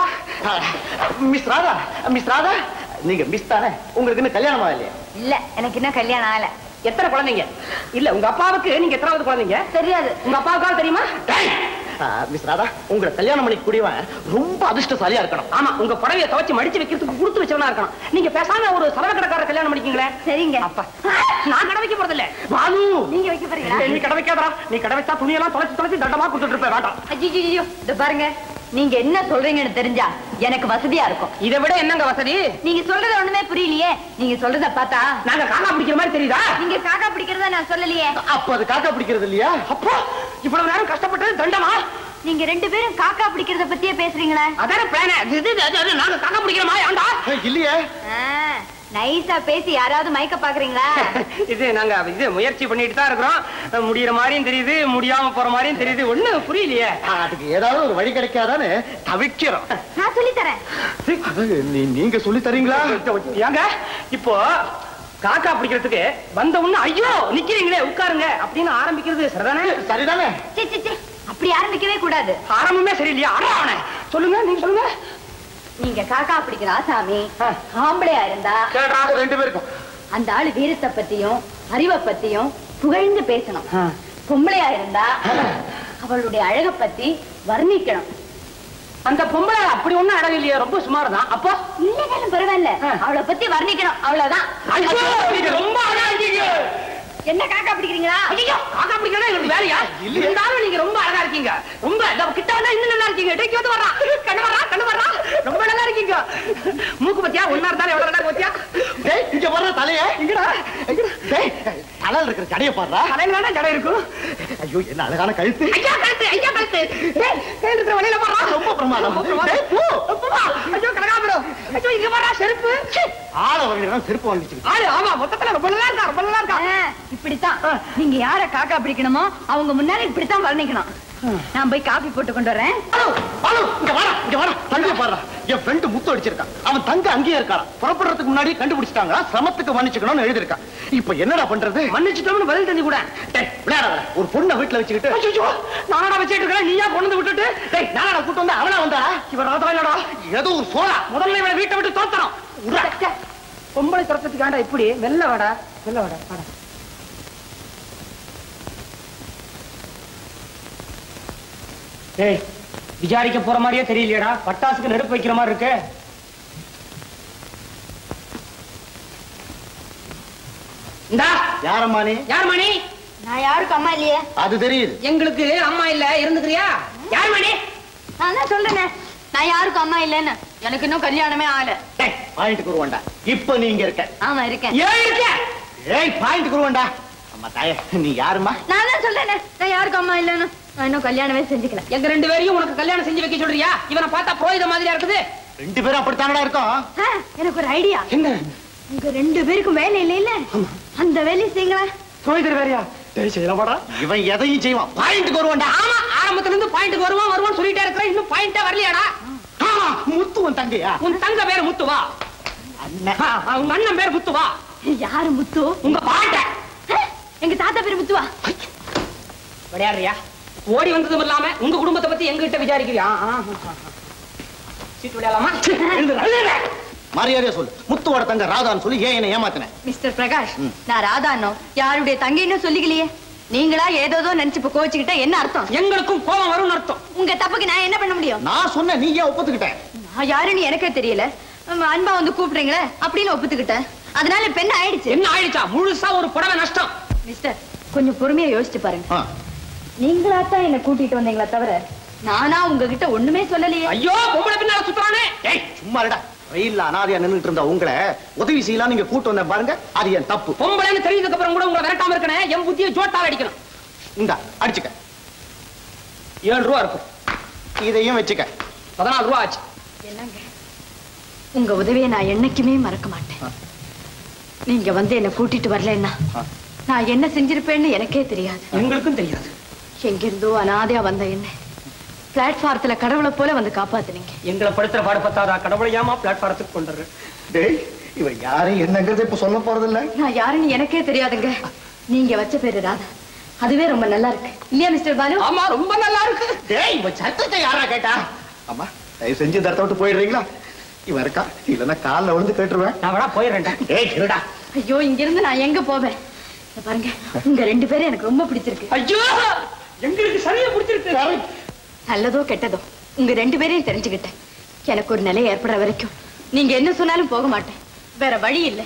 மிஸ் ராதா மிஸ் ராதா நீங்க மிஸ் தானே உங்களுக்கு இன்னும் கல்யாணம் ஆகலையே இல்ல எனக்கு இன்னும் கல்யாணம் ஆகல எத்தனை குழந்தைங்க இல்ல உங்க அப்பாவுக்கு நீங்க எத்தனாவது குழந்தைங்க தெரியாது உங்க அப்பாவுக்காவது தெரியுமா அஹ், மிஸ் ராதா உங்களை கல்யாணம் பண்ணி கூடியவன் ரொம்ப அதிர்ஷ்டசாலியா இருக்கணும் ஆமா உங்க புடவைய துவைச்சு மடிச்சு வைக்கிறதுக்கு கொடுத்து வச்சவனா இருக்கணும் நீங்க பேசாம ஒரு சலவை கடைக்கார கல்யாணம் பண்ணிக்கீங்களே சரிங்க அப்பா நான் கடை வைக்க போறது இல்ல பாலு நீங்க வைக்க போறீங்களா நீ கடை வைக்காதடா நீ கடை வச்சா துணியெல்லாம் தொலைச்சு தொலைச்சு தண்டமா கொடுத்துட்டு இருப்பேன் வேண்டாம் ஐயோ இது பாருங்க நீங்க என்ன சொல்றீங்கன்னு தெரிஞ்சா எனக்கு வசதியா இருக்கும் இதை விட என்னங்க வசதி நீங்க சொல்றது ஒண்ணுமே புரியலையே நீங்க சொல்றத பார்த்தா நாங்க காக்கா பிடிக்கிற மாதிரி தெரியுதா நீங்க காக்கா பிடிக்கிறத நான் சொல்லலையே அப்ப அது காக்கா பிடிக்கிறது இல்லையா அப்போ இவ்வளவு நேரம் கஷ்டப்பட்டது தண்டமா நீங்க ரெண்டு பேரும் காக்கா பிடிக்கிறத பத்தியே பேசுறீங்களே அதான பிளான இது இது, அது, அது, நாங்க காக்கா பிடிக்கிற மாதிரி ஆண்டா அஹ், இல்லையே நைஸா பேசி யாராவது மயக்க பாக்குறீங்களா இது நாங்க இது முயற்சி பண்ணிட்டு தான் இருக்கிறோம் முடியற மாதிரியும் தெரியுது முடியாம போற மாதிரியும் தெரியுது ஒண்ணு புரியலையே அஹ், அதுக்கு ஏதாவது ஒரு வழி கிடைக்காதான்னு தவிக்கிறோம் நான் சொல்லி தரேன் அது நீ- நீங்க சொல்லி தரீங்களா ஏங்க இப்போ காக்கா பிடிக்கிறதுக்கு வந்த உடனே ஐயோ நிக்கிறீங்களே உட்காருங்க அப்படின்னு ஆரம்பிக்கிறது சரிதானே சரிதானே சி, சி, சி. அப்படி ஆரம்பிக்கவே கூடாது ஆரம்பமே சரியில்லையா அட அவனை சொல்லுங்க நீங்க சொல்லுங்க நீங்க காக்கா பிடிக்கிற ஆசாமி ஆம்பளையா இருந்தா கேட்டா ரெண்டு பேருக்கும் அந்த ஆளு வீரத்தை பத்தியும் அறிவை பத்தியும் புகழ்ந்து பேசணும் பொம்பளையா இருந்தா அவளுடைய அழக பத்தி வர்ணிக்கணும் அந்த பொம்பளை அப்படி ஒண்ணும் அழகு இல்லையா ரொம்ப சுமார் தான் அப்போ இல்லைனாலும் பரவாயில்ல அவளை பத்தி வர்ணிக்கணும் அவ்வளவுதான் ஐயோ, நீங்க ரொம்ப அழகா இருக்கீங்க என்ன காக்கா பிடிக்கிறீங்களா ஐயோ காக்கா பிடிக்கிறதா எங்களுக்கு வேலையா இருந்தாலும் நீங்க ரொம்ப அழகா இருக்கீங்க ரொம்ப இந்த கிட்ட வந்தா இன்னும் நல்லா இருக்கீங்க டேக்கி வந்து வரா கண்ணு வரா கண்ணு வரா ரொம்ப நல்லா இருக்கீங்க மூக்கு பத்தியா ஒன்னா இருந்தாலும் எவ்வளவு நல்லா பத்தியா டேய் இங்க வர்ற தலைய இங்கடா டேய் தலையில இருக்கிற ஜடைய பாடுறா தலையில ஜடை இருக்கும் ஐயோ என்ன அழகான கழுத்து ஐயா கழுத்து ஐயா கழுத்து டேய், கையில இருக்கிற வழியில போறா ரொம்ப பிரமாதம். டேய், போ, போமா. ஐயோ கனகாபுரம் ஐயோ இங்க வரா செருப்பு ச்சீ. ஆள வரலாம் செருப்பு வந்துச்சு ஆளு ஆமா மொத்தத்துல ரொம்ப நல்லா இருக்கா ரொம்ப நல்லா இருக்கா ஆ, இப்படித்தான் நீங்க யார காக்கா பிடிக்கணுமோ அவங்க முன்னாடி இப்படித்தான் வர்ணிக்கணும் நான் போய் காபி போட்டு கொண்டு வரேன் பாலு, பாலு, இங்க வாடா, இங்க வாடா, தங்க பாடுறா. என் friend முத்து அடிச்சிருக்கான். அவன் தங்க அங்கேயே இருக்கான். புறப்படுறதுக்கு முன்னாடியே கண்டுபிடிச்சிட்டாங்க. சிரமத்துக்கு மன்னிச்சுக்கணும்னு எழுதியிருக்கான். இப்ப என்னடா பண்றது? மன்னிச்சுட்டோம்னு பதில் தெரிஞ்சு கூட டேய், விளையாடாத. ஒரு பொண்ணை வீட்டுல வச்சுக்கிட்டு ஐயோ நானா வச்சிட்டு இருக்கேன் நீயா கொண்டு வந்து விட்டுட்டு டேய், நானா கூட்டு வந்தா அவனா வந்தாடா? இவன் ராதா இல்லடா ஏதோ ஒரு சோழா. முதல்ல இவனை வீட்டை விட்டு தோத்தணும் உட்றா. பொம்பளை துரத்துக்காண்டா இப்படி வெள்ள வாடா வெள்ள வாடா வாடா ஏய் விசாரிக்க போற மாதிரியே தெரியலையடா பட்டாசுக்கு நெருப்பு வைக்கிற மாதிரி இருக்கு இந்தா யாரம்மா நீ? யார் மணி நான் யாருக்கும் அம்மா இல்லையே அது தெரியுது எங்களுக்கு அம்மா இல்ல இருந்துக்கிறியா யார் மணி நான் தான் சொல்றேனே நான் யாருக்கும் அம்மா இல்லைன்னு எனக்கு இன்னும் கல்யாணமே ஆகல டேய், பாயிண்ட்டுக்கு வருவான்டா. இப்ப நீ இங்க இருக்க. ஆமா இருக்கேன் ஏன் இருக்க ஏய், பாயிண்ட்டுக்கு வருவான்டா. அம்மா தாயே, நீ யாரும்மா? நான் தான் சொல்றேனே நான் யாருக்கும் அம்மா இல்லைன்னு நான் இன்னும் கல்யாணமே செஞ்சுக்கல எங்க ரெண்டு பேரையும் உனக்கு கல்யாணம் செஞ்சு வைக்க சொல்றியா இவனை பார்த்தா புரோகித மாதிரியா இருக்குது ரெண்டு பேரும் அப்படித்தானடா இருக்கோம். ஆ, எனக்கு ஒரு ஐடியா என்ன? உங்க ரெண்டு பேருக்கும் வேலை இல்ல இல்ல அந்த வேலையை செய்யுங்களேன் புரோகிதர் வேறையா டேய் செய்யலாமாடா இவன் எதையும் செய்வான் பாயிண்ட்டுக்கு வருவான்டா ஆமா ஆரம்பத்துல இருந்து பாயிண்ட்க்கு வருவான் வருவான் சொல்லிட்டே இருக்கிற இன்னும் பாயிண்டே வரலையாடா ஆமா, முத்துவன் தங்கையா உன் தங்க பேரு முத்துவா அண்ணன் ஆ, ஆ, உங்க அண்ணன் பேர் முத்துவா யாரு முத்து உங்க பாட்ட ஆ, எங்க தாத்தா பேரு முத்துவா விளையாடுறியா ஓடி வந்ததும் இல்லாம உங்க குடும்பத்தை பத்தி எங்ககிட்ட விசாரிக்கிறியா ஆ, ஆ, ஆ, ஆ. சீட்டு விளையாடலாமா எழுந்து, எழுந்து. மரியாதையா சொல்லு முத்துவோட தங்க ராதான்னு சொல்லி ஏன் என்ன ஏமாத்தின மிஸ்டர் பிரகாஷ் நான் ராதானோ யாருடைய தங்கைன்னு சொல்லிக்கலையே நீங்களா ஏதோதோ நினைச்சு இப்ப கோச்சுக்கிட்டா என்ன அர்த்தம் எங்களுக்கும் கோபம் வரும்னு அர்த்தம் உங்க தப்புக்கு நான் என்ன பண்ண முடியும் நான் சொன்னேன் நீ ஏன் ஒப்புத்துக்கிட்ட நான் யாருன்னு எனக்கே தெரியல உம், அன்பா வந்து கூப்பிடுறீங்களே அப்படின்னு ஒப்புத்துக்கிட்டேன் அதனால இப்ப என்ன ஆயிடுச்சு என்ன ஆயிடுச்சா முழுசா ஒரு புடவை நஷ்டம் மிஸ்டர் கொஞ்சம் பொறுமையா யோசிச்சு பாருங்க ஆ, நீங்களா தான் என்ன கூட்டிட்டு வந்தீங்களா தவிர நானா உங்ககிட்ட ஒண்ணுமே சொல்லலையே ஐயோ பொம்பளை பின்னால சுத்துறானே ஏய் சும்மா இருடா ரயில்ல அனாதையா நின்னுட்டு இருந்த உங்களை உதவி செய்யலாம் நீங்க கூட்டு வந்தேன் பாருங்க அது என் தப்பு பொம்பளைன்னு தெரிஞ்சதுக்கு அப்புறம் கூட உங்களை விரட்டாம இருக்கனே என் புத்தியை ஜோட்டால் அடிக்கணும் இந்த அடிச்சுக்க ஏழு ரூபா இருக்கும் இதையும் வச்சுக்க பதினாலு ரூபா ஆச்சு என்னங்க உங்க உதவியை நான் என்னைக்குமே மறக்க மாட்டேன் நீங்க வந்து என்ன கூட்டிட்டு வரலன்னா ஆ. நான் என்ன செஞ்சிருப்பேன்னு எனக்கே தெரியாது எங்களுக்கும் தெரியாது எங்கிருந்தோ அனாதையா வந்த என்ன பிளாட்ஃபாரத்துல கடவுளை போல வந்து காப்பாத்துனீங்க எங்களை படுத்துற பாடு பத்தாதா கடவுளை ஏமா பிளாட்ஃபாரத்துக்கு கொண்டு டேய் இவன் யாரு என்னங்கிறது இப்ப சொல்ல போறதில்ல நான் யாருன்னு எனக்கே தெரியாதுங்க நீங்க வச்ச பேரு ராதா அதுவே ரொம்ப நல்லா இருக்கு இல்லையா மிஸ்டர் பாலு ஆமா ரொம்ப நல்லா இருக்கு டேய் இவன் சத்தத்தை யாரா கேட்டா அம்மா தயவு செஞ்சு இந்த இடத்த விட்டு போயிடுறீங்களா இவன் இருக்கா இல்லைன்னா காலில் விழுந்து கேட்டுருவேன் நான் வேணா போயிடுறேன்டா ஏய் இருடா ஐயோ இங்க இருந்து நான் எங்க போவேன் இத பாருங்க உங்க ரெண்டு பேரும் எனக்கு ரொம்ப பிடிச்சிருக்கு ஐயோ எங்களுக்கு சரியா பிடிச்சிருக்கு நல்லதோ கெட்டதோ உங்க ரெண்டு பேரையும் தெரிஞ்சுக்கிட்டேன் எனக்கு ஒரு நிலை ஏற்படுற வரைக்கும் நீங்க என்ன சொன்னாலும் போக மாட்டேன் வேற வழி இல்ல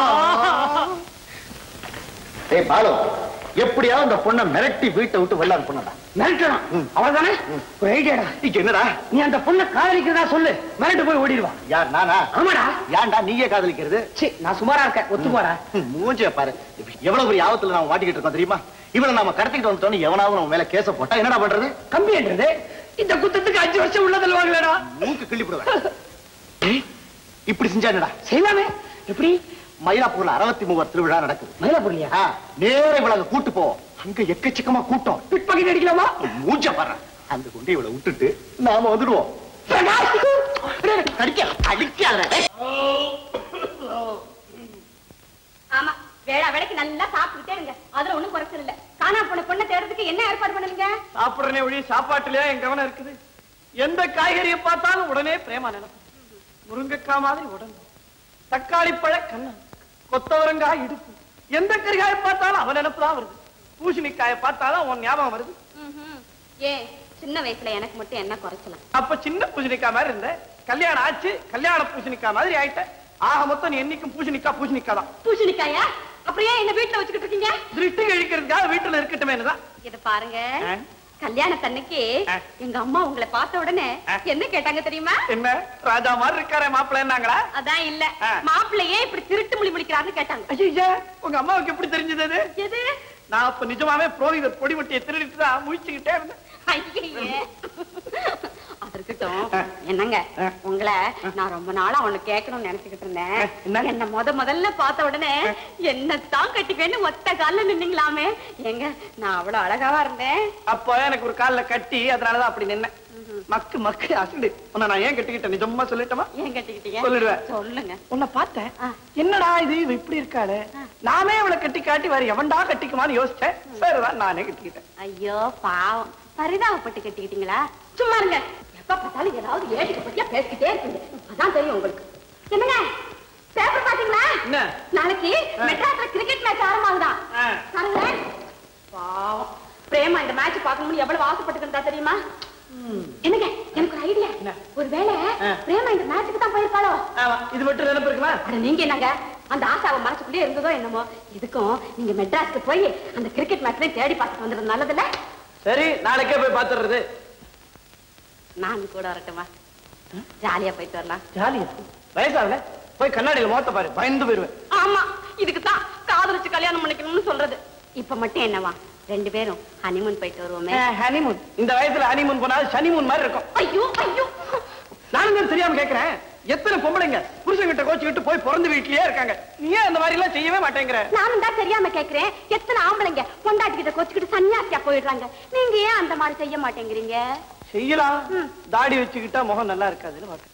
ஏய் பாலு எப்படியாவது அந்த பொண்ணை மிரட்டி வீட்டை விட்டு வெள்ளாது பண்ணடா மிரட்டணும் அவ்வளவுதானே ஒரு ஐடியாடா இங்க என்னடா நீ அந்த பொண்ணை காதலிக்கிறதா சொல்லு மிரட்டு போய் ஓடிடுவா யார் நானா ஆமாடா ஏன்டா நீயே காதலிக்கிறது சீ நான் சுமாரா இருக்கேன் ஒத்து போறா ம், மூஞ்சிய பாரு எவ்வளவு பெரிய ஆபத்துல நாம மாட்டிக்கிட்டு இருக்கோம் தெரியுமா இவனை நாம கடத்திட்டு வந்துட்டோம் எவனாவது நம்ம மேல கேச போட்டா என்னடா பண்றது கம்பின்றது இந்த குத்தத்துக்கு அஞ்சு வருஷம் உள்ள தள்ளுவாங்களேடா மூக்கு கிள்ளிப்படுவேன் ஏய், இப்படி செஞ்சா என்னடா செய்வாமே எப்படி மயிலாப்பூர்ல அறுபத்தி மூவர் திருவிழா நடக்குது மயிலாப்பூர்லயா ஆ, நேர இவளை கூட்டு போ அங்க எக்கச்சக்கமா கூட்டம் பிட்பாக்கெட் அடிக்கலாமா மூஞ்ச பாரு அந்த கொண்டு இவளை விட்டுட்டு நாம வந்துடுவோம் கடிக்க அடிக்காத ஆமா வேளா வேலைக்கு நல்லா சாப்பிட்டுட்டே இருங்க அதுல ஒண்ணும் குறைச்சல் இல்ல காணா போன பொண்ணை தேடுறதுக்கு என்ன ஏற்பாடு பண்ணுவீங்க சாப்பிடுறனே ஒழி சாப்பாட்டுலயே என் கவனம் இருக்குது எந்த காய்கறியை பார்த்தாலும் உடனே பிரேமா நினைப்பு முருங்கைக்காய் மாதிரி உடம்பு தக்காளி பழ கண்ணன் கொத்தவரங்காய் இடுப்பு எந்த கறிகாயை பார்த்தாலும் அவன் நினைப்பு தான் வருது பூசணிக்காயை பார்த்தாலும் உன் ஞாபகம் வருது ஏன் சின்ன வயசுல எனக்கு மட்டும் என்ன குறைச்சலாம் அப்ப சின்ன பூசணிக்காய் மாதிரி இருந்த கல்யாணம் ஆச்சு கல்யாண பூசணிக்காய் மாதிரி ஆயிட்ட ஆக மொத்தம் நீ என்னைக்கும் பூசணிக்காய் பூசணிக்காய் தான் பூசணிக்காயா அப்படியே என்ன வீட்டுல வச்சுக்கிட்டு இருக்கீங்க திருட்டு கழிக்கிறதுக்காக வீட்டுல இருக்கட்டுமே தான் இத பாருங்க ஆ? கல்யாணத்தன்னைக்கு ஆ. எங்க அம்மா உங்களை பார்த்த உடனே ஆ. என்ன கேட்டாங்க தெரியுமா என்ன ராஜா மாதிரி இருக்காரே மாப்பிள்ளை என்னங்களா அதான் இல்ல ஆ. மாப்பிள்ளையே இப்படி திருட்டு மொழி முடிக்கிறாருன்னு கேட்டாங்க ஐயா உங்க அம்மாவுக்கு எப்படி தெரிஞ்சது அது எது நான் அப்ப நிஜமாவே புரோகிதர் பொடி வட்டியை திருடிட்டு தான் முழிச்சுக்கிட்டே இருந்தேன் ஐயே. அது இருக்கட்டும் என்னங்க உங்களை நான் ரொம்ப நாளா ஒண்ணு கேட்கணும்னு நினைச்சுக்கிட்டு இருந்தேன் என்ன? என்ன முத முதல்ல பார்த்த உடனே என்னத்தான் கட்டிப்பேன்னு ஒத்த கால்ல நின்னீங்களாமே ஏங்க நான் அவ்வளவு அழகாவா இருந்தேன் அப்ப எனக்கு ஒரு கால்ல கட்டி அதனாலதான் அப்படி நின்னேன் மக்கு மக்கு அசடு உன்னை நான் ஏன் கட்டிக்கிட்டேன் நிஜமா சொல்லிட்டமா ஏன் கட்டிக்கிட்டீங்க சொல்லிடுவேன். சொல்லுங்க உன்னை பார்த்தேன் ஆ. என்னடா இது இவ இப்படி இருக்காளே நானே இவளை கட்டி காட்டி வேற எவன்டா கட்டிக்குமான்னு யோசிச்சேன் சரிதான் நானே கட்டிக்கிட்டேன் ஐயோ பாவம் பரிதாபப்பட்டு கட்டிக்கிட்டீங்களா சும்மா இருங்க எப்ப பார்த்தாலும் ஏதாவது ஏட்டுக்கு பத்தியா பேசிக்கிட்டே இருக்கீங்க அதான் தெரியும் உங்களுக்கு என்னங்க பேப்பர் பாத்தீங்களா என்ன? நாளைக்கு மெட்ராஸ்ல கிரிக்கெட் மேட்ச் ஆரம்பமாகுதான் ஆ. பாருங்களேன் பாவம் பிரேமா இந்த மேட்ச் பார்க்கணும்னு எவ்வளவு ஆசைப்பட்டு இருந்தா தெரியுமா என்னங்க எனக்கு ஒரு ஐடியா ஒருவேளை பிரேமா இந்த மேட்சுக்கு தான் போயிருப்பாளோ ஆமா இது மட்டும் நினைப்பு இருக்குமா அட நீங்க என்னங்க அந்த ஆசாவை மனசுக்குள்ளே இருந்ததோ என்னமோ இதுக்கும் நீங்க மெட்ராஸ்க்கு போய் அந்த கிரிக்கெட் மேட்ச்லயும் தேடி பார்த்துட்டு வந்துடுறது நல்லதுல்ல சரி நாளைக்கே போய் பாத்துறது நான் கூட வரட்டுமா ஜாலியா போயிட்டு வரலாம் ஜாலியா வயசாகல போய் கண்ணாடியில மோத்த பாரு பயந்து போயிருவேன் ஆமா இதுக்கு தான் காதலிச்சு கல்யாணம் பண்ணிக்கணும்னு சொல்றது இப்ப மட்டும் என்னவா ரெண்டு பேரும் ஹனிமூன் போயிட்டு வருவோமே ஹனிமூன் இந்த வயசுல ஹனிமூன் போனா சனிமூன் மாதிரி இருக்கும் ஐயோ ஐயோ நானும் தான் தெரியாம கேக்குறேன் எத்தனை பொம்பளைங்க புருஷன்கிட்ட கோச்சுக்கிட்டு போய் பிறந்த வீட்லயே இருக்காங்க நீ ஏன் அந்த மாதிரி எல்லாம் செய்யவே மாட்டேங்கிற நானும் தான் தெரியாம கேக்குறேன் எத்தனை ஆம்பளைங்க பொண்டாட்டி கிட்ட கொச்சுக்கிட்டு சன்னியாசியா போயிடுறாங்க நீங்க ஏன் அந்த மாதிரி செய்ய மாட்டேங்கிறீங்க செய்யலாம் தாடி வச்சுக்கிட்டா முகம் நல்லா இருக்காதுன்னு பாக்க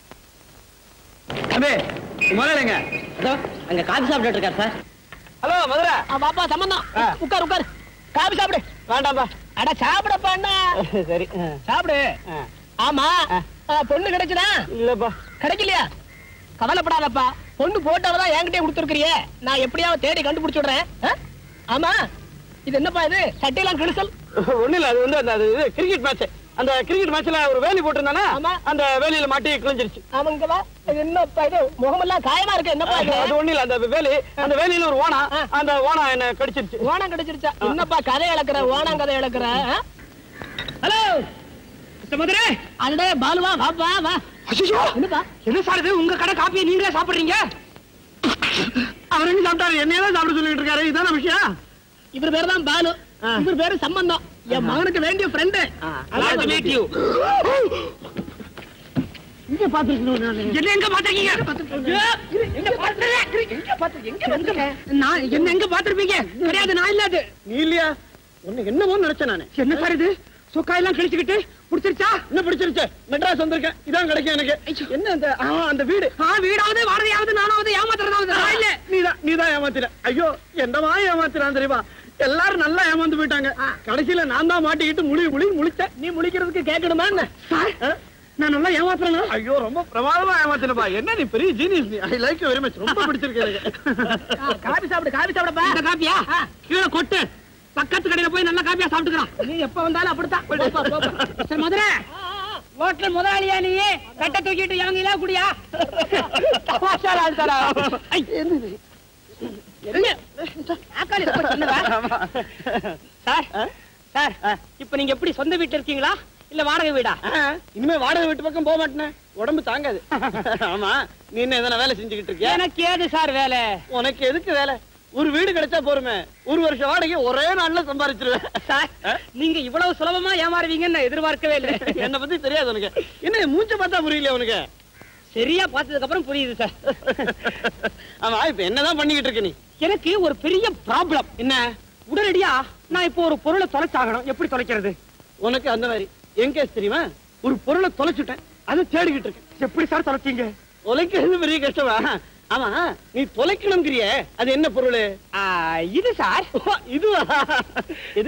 அபே முதலைங்க அதோ அங்க காபி சாப்பிட்டுட்டு இருக்காரு சார் ஹலோ மதுரை பாப்பா சம்பந்தம் ஆ. உட்கார் உட்கார் காபி சாப்பிடு வேண்டாம்பா அட சாப்பிடப்பா அண்ணா சரி சாப்பிடு ஆமா ஆ, பொண்ணு கிடைச்சுதா இல்லப்பா கிடைக்கலையா கவலைப்படாதப்பா பொண்ணு போட்டோதான் என்கிட்டயே கொடுத்துருக்கிறியே நான் எப்படியாவது தேடி கண்டுபிடிச்சு விடுறேன் ஆ? ஆமா இது என்னப்பா இது சட்டையெல்லாம் கிழிசல் ஒண்ணு இல்ல அது வந்து அந்த அது இது கிரிக்கெட் மேட்ச் அந்த கிரிக்கெட் மேட்ச்ல ஒரு வேலி போட்டிருந்தானா ஆமா. அந்த வேலியில மாட்டி கிழிஞ்சிருச்சு ஆமாங்கப்பா இது என்னப்பா இது முகமெல்லாம் காயமா இருக்கு என்னப்பா இது அது ஒண்ணு இல்ல அந்த வேலி அந்த வேலியில ஒரு ஓனா அந்த ஓனா என்ன கடிச்சிருச்சு ஓணம் கிடைச்சிருச்சா என்னப்பா கதை இழக்கிற ஓணம் கதை இழக்கிற ஹலோ மதுரை அடடே பாலுவா வாப்பா வா அச்சோ என்னப்பா என்ன சார் இது உங்க கடை காப்பியை நீங்களே சாப்பிடுறீங்க அவர் எங்க சாப்பிட்டாரு என்னையதான் சாப்பிட சொல்லிட்டு இருக்காரு இதான விஷயம் இவர் பேரு தான் பாலு இவர் பேரு சம்பந்தம் என் மகனுக்கு வேண்டிய ஃப்ரெண்டு இங்க பாத்துருக்கணும் என்ன எங்க பாத்திருக்கீங்க எங்க நான் என்ன எங்க பாத்திருப்பீங்க கிடையாது நான் இல்லாது நீ இல்லையா உன்னை என்னமோ நினைச்சேன் நானு என்ன சார் இது சொக்கா எல்லாம் கிழிச்சுக்கிட்டு புடிச்சிருச்சா என்ன பிடிச்சிருச்சு மெட்ராஸ் வந்திருக்கேன் இதான் கிடைக்கும் எனக்கு என்ன அந்த ஆ, அந்த வீடு ஆ வீடாவது வாடகையாவது நானாவது ஏமாத்துறதாவது நான் இல்ல நீதான் நீதான் ஏமாத்தின ஐயோ என்னமா ஏமாத்தினான் தெரியுமா எல்லாரும் நல்லா ஏமாந்து போயிட்டாங்க கடைசியில நான் தான் மாட்டிக்கிட்டு முழி முழி முழிச்சேன் நீ முழிக்கிறதுக்கு கேட்கணுமா என்ன ஆ? நான் நல்லா ஏமாத்துறேனா ஐயோ ரொம்ப பிரமாதமா ஏமாத்தினப்பா என்ன நீ பெரிய ஜீனியஸ் நீ ஐ லைக் வெரி மச் ரொம்ப பிடிச்சிருக்கு எனக்கு காபி சாப்பிடு காபி சாப்பிடப்பா இந்த காப்பியா கீழே கொட்டு பக்கத்து கடையில போய் நல்லா காப்பியா சாப்பிட்டுக்கிறான் நீ எப்ப வந்தாலும் அப்படித்தான் போப்பா, போப்பா. சரி மதுரை ஹோட்டல் முதலாளியா நீ கட்ட தூக்கிட்டு இறங்கிலாம் குடியா ஐ, என்ன? ஆக்காளி ரொம்ப சின்னதா? சார் சார் இப்ப நீங்க எப்படி சொந்த வீட்டுல இருக்கீங்களா இல்ல வாடகை வீடா ஆ, இனிமே வாடகை வீட்டு பக்கம் போக மாட்டேனே உடம்பு தாங்காது ஆமா நீ என்ன எதனா வேலை செஞ்சுக்கிட்டு இருக்கியா எனக்கு ஏது சார் வேலை உனக்கு எதுக்கு வேலை ஒரு வீடு கிடைச்சா போருமே ஒரு வருஷம் வாடகை ஒரே நாள்ல சம்பாரிச்சிருவேன் சார் நீங்க இவ்வளவு சுலபமா ஏமாறுவீங்கன்னு நான் எதிர்பார்க்கவே இல்லை என்ன பத்தி தெரியாது உனக்கு என்ன மூஞ்ச பார்த்தா புரியல உனக்கு சரியா பார்த்ததுக்கு அப்புறம் புரியுது சார் ஆமா இப்ப என்னதான் பண்ணிக்கிட்டு இருக்க நீ எனக்கு ஒரு பெரிய ப்ராப்ளம் என்ன உடனடியா நான் இப்போ ஒரு பொருளை தொலைச்சாகணும் எப்படி தொலைக்கிறது உனக்கு அந்த மாதிரி என் கேஸ் தெரியுமா ஒரு பொருளை தொலைச்சுட்டேன் அதை தேடிக்கிட்டு இருக்கேன் எப்படி சார் தொலைச்சீங்க தொலைக்கிறது பெரிய கஷ்டமா ஆமா நீ தொலைக்கணுங்கிறிய அது என்ன பொருள் ஆ, இது சார் இதுவா இது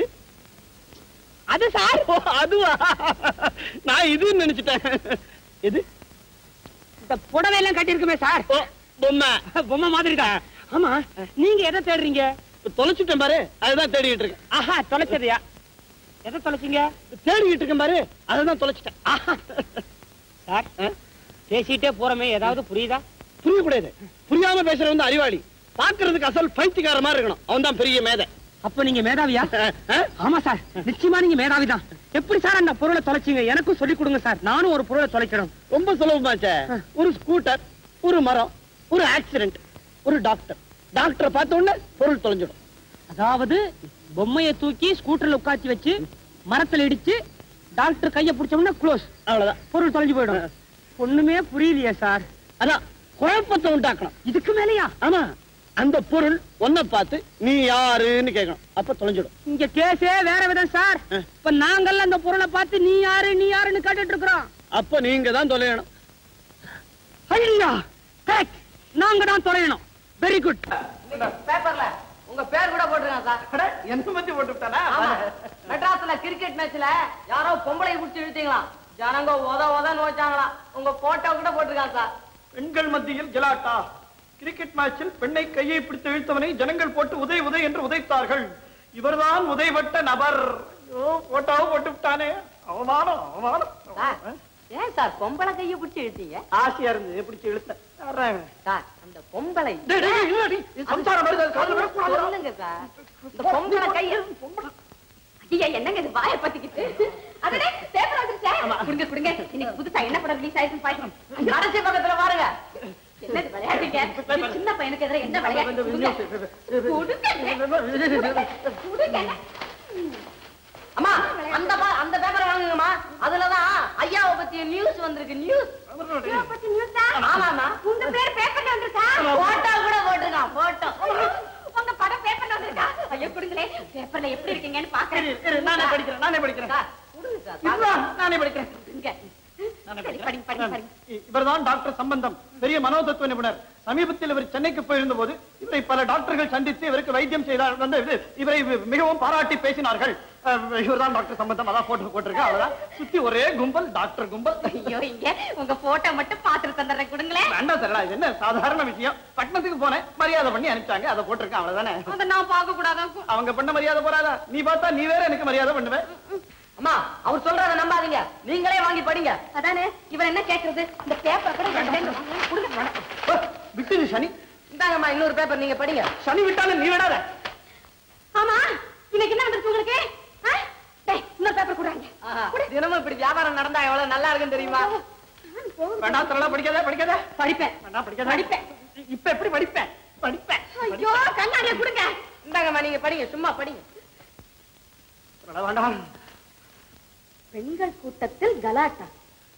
அது சார் ஓ, அதுவா நான் இதுன்னு நினைச்சிட்டேன் இது இந்த புடவை எல்லாம் கட்டியிருக்குமே சார் ஓ, பொம்மை பொம்மை மாதிரி தான் ஆமா நீங்க எதை தேடுறீங்க இப்ப தொலைச்சுட்டேன் பாரு அதுதான் தேடிக்கிட்டு இருக்கேன் ஆஹா தொலைச்சதையா எதை தொலைச்சீங்க தேடிக்கிட்டு இருக்கேன் பாரு அதுதான் தொலைச்சிட்டேன் ஆஹா. சார் ஆ? பேசிட்டே போறமே ஏதாவது புரியுதா புரியக்கூடாது புரியாம பேசுற வந்து அறிவாளி பாக்குறதுக்கு அசல் பைத்தியக்கார மாதிரி இருக்கணும் அவன் தான் பெரிய மேதை அப்ப நீங்க மேதாவியா ஆ? ஆமா சார் நிச்சயமா நீங்க மேதாவிதான் எப்படி சார் அந்த பொருளை தொலைச்சீங்க எனக்கும் சொல்லி கொடுங்க சார் நானும் ஒரு பொருளை தொலைக்கணும் ரொம்ப சுலபமாச்சே ஒரு ஸ்கூட்டர் ஒரு மரம் ஒரு ஆக்சிடென்ட் ஒரு டாக்டர் டாக்டரை பார்த்த உடனே பொருள் தொலைஞ்சிடும் அதாவது பொம்மையை தூக்கி ஸ்கூட்டர்ல உட்காத்தி வச்சு மரத்துல இடிச்சு டாக்டர் கைய பிடிச்சோம்னா க்ளோஸ் அவ்வளவுதான் பொருள் தொலைஞ்சு போயிடும் ஒண்ணுமே புரியலையே சார் அதான் குழப்பத்தை உண்டாக்கணும் இதுக்கு மேலயா ஆமா அந்த பொருள் ஒன்ன பார்த்து நீ யாருன்னு கேட்கணும் அப்ப தொலைஞ்சிடும் இங்க கேஸே வேற விதம் சார் ஆ. இப்ப நாங்கெல்லாம் அந்த பொருளை பார்த்து நீ யாரு நீ யாருன்னு கேட்டுட்டு இருக்கிறோம் அப்ப நீங்க தான் தொலையணும் ஐயா கரெக்ட் நாங்க தான் தொலையணும் வெரி குட் பேப்பர்ல உங்க பேர் கூட போட்டிருக்கான் சார் என்ன பத்தி போட்டு விட்டானா ஆமா மெட்ராஸ்ல கிரிக்கெட் மேட்ச்ல யாரோ பொம்பளை பிடிச்சி இழுத்தீங்களாம் ஜனங்க உத உதன்னு வச்சாங்களாம் உங்க போட்டோ கூட போட்டிருக்கான் சார் பெண்கள் மத்தியில் ஜலாட்டா கிரிக்கெட் மேட்சில் பெண்ணை கையை பிடித்து இழுத்தவனை ஜனங்கள் போட்டு உதை உதை என்று உதைத்தார்கள் இவர்தான் உதைவட்ட நபர் ஐயோ போட்டோவும் போட்டு விட்டானே அவமானம் அவமானம் சார் ஏன் சார் பொம்பளை கையை பிடிச்சி இழுத்தீங்க ஆசையா இருந்து பிடிச்சு இழுத்தேன் யார்றா இவன்? சார் அந்த பொம்பளை டேய், டேய், இல்லடி. இது சம்சாரம் வருது, அது காதுல விழக்கூடாது. சொல்லுங்க சார் இந்த பொம்பளை கையை ஐயா என்னங்க இது வாயை பத்திக்கிட்டு அதனே பேப்பர் வந்துருச்சே குடுங்க குடுங்க இன்னைக்கு புதுசா என்ன படம் ரிலீஸ் ஆயிருக்கு பாருங்க கடைசி பக்கத்துல பாருங்க என்னது விளையாட்டுங்க இது சின்ன பையனுக்கு எதிராக என்ன விளையாட்டு கொடுங்க. கொடுங்க. கொடுங்க. அம்மா அந்த பா- அந்த பேப்பரை வாங்குங்கம்மா அதுலதான் ஐயாவை பத்திய நியூஸ் வந்திருக்கு நியூஸ் இவரை பத்தி news ஆ? ஆமாமா உங்க பேர் பேப்பர்ல வந்திருக்கா போட்டோ கூட போட்டிருக்கான் போட்டோ உங்க படம் பேப்பர்ல வந்திருக்கா ஐயோ கொடுங்களே பேப்பர்ல எப்படி இருக்கீங்கன்னு பாக்குறேன் இரு, நானே படிக்கிறேன் நானே படிக்கிறேன் சார் கொடுங்க சார் இருடா, நானே படிக்கிறேன் இங்க சரி படிங்க படிங்க படிங்க இவர்தான் டாக்டர் சம்பந்தம் பெரிய மனோதத்துவ நிபுணர் சமீபத்தில் இவர் சென்னைக்கு போயிருந்த போது இவரை பல டாக்டர்கள் சந்தித்து இவருக்கு வைத்தியம் செய்தார் வந்து இது, இவரை மிகவும் பாராட்டி பேசினார்கள் அஹ், இவர்தான் டாக்டர் சம்பந்தம் அதான் போட்டு போட்டிருக்கேன் அவ்வளவுதான் சுத்தி ஒரே கும்பல் டாக்டர் கும்பல் ஐயோ இங்க உங்க போட்டோ மட்டும் பாத்துட்டு தந்துடுறேன் கொடுங்களேன் வேண்டாம் சார் இது என்ன சாதாரண விஷயம் பட்டணத்துக்கு போனேன் மரியாதை பண்ணி அனுப்பிச்சாங்க அதை போட்டிருக்கேன் அவ்வளவுதானே அதை நான் பார்க்க கூடாதான் அவங்க பண்ண மரியாதை போறாதா நீ பார்த்தா நீ வேற எனக்கு மரியாதை பண்ணுவேன் அம்மா அவர் சொல்றத நம்பாதீங்க நீங்களே வாங்கி படிங்க அதானே இவன் என்ன கேக்குறது இந்த பேப்பர் கூட ரெண்டு டைம் கொடுங்க ஓ, விட்டுது சனி இந்தாங்கம்மா இன்னொரு பேப்பர் நீங்க படிங்க சனி விட்டாலும் நீ விடாத ஆமா இன்னைக்கு என்ன வந்துருக்கு உங்களுக்கு ஆ? டேய், இன்னொரு பேப்பர் கொடுறாங்க ஆஹா, தினமும் இப்படி வியாபாரம் நடந்தா எவ்வளவு நல்லா இருக்குன்னு தெரியுமா வேண்டாம் தரலாம் படிக்காத படிக்காத படிப்பேன் வேண்டாம் படிக்காத படிப்பேன். இப்ப எப்படி படிப்பேன் படிப்பேன் ஐயோ கண்ணாடிய கொடுங்க இந்தாங்கம்மா நீங்க படிங்க சும்மா படிங்க வேண்டாம், வேண்டாம் பெண்கள் கூட்டத்தில் கலாட்டா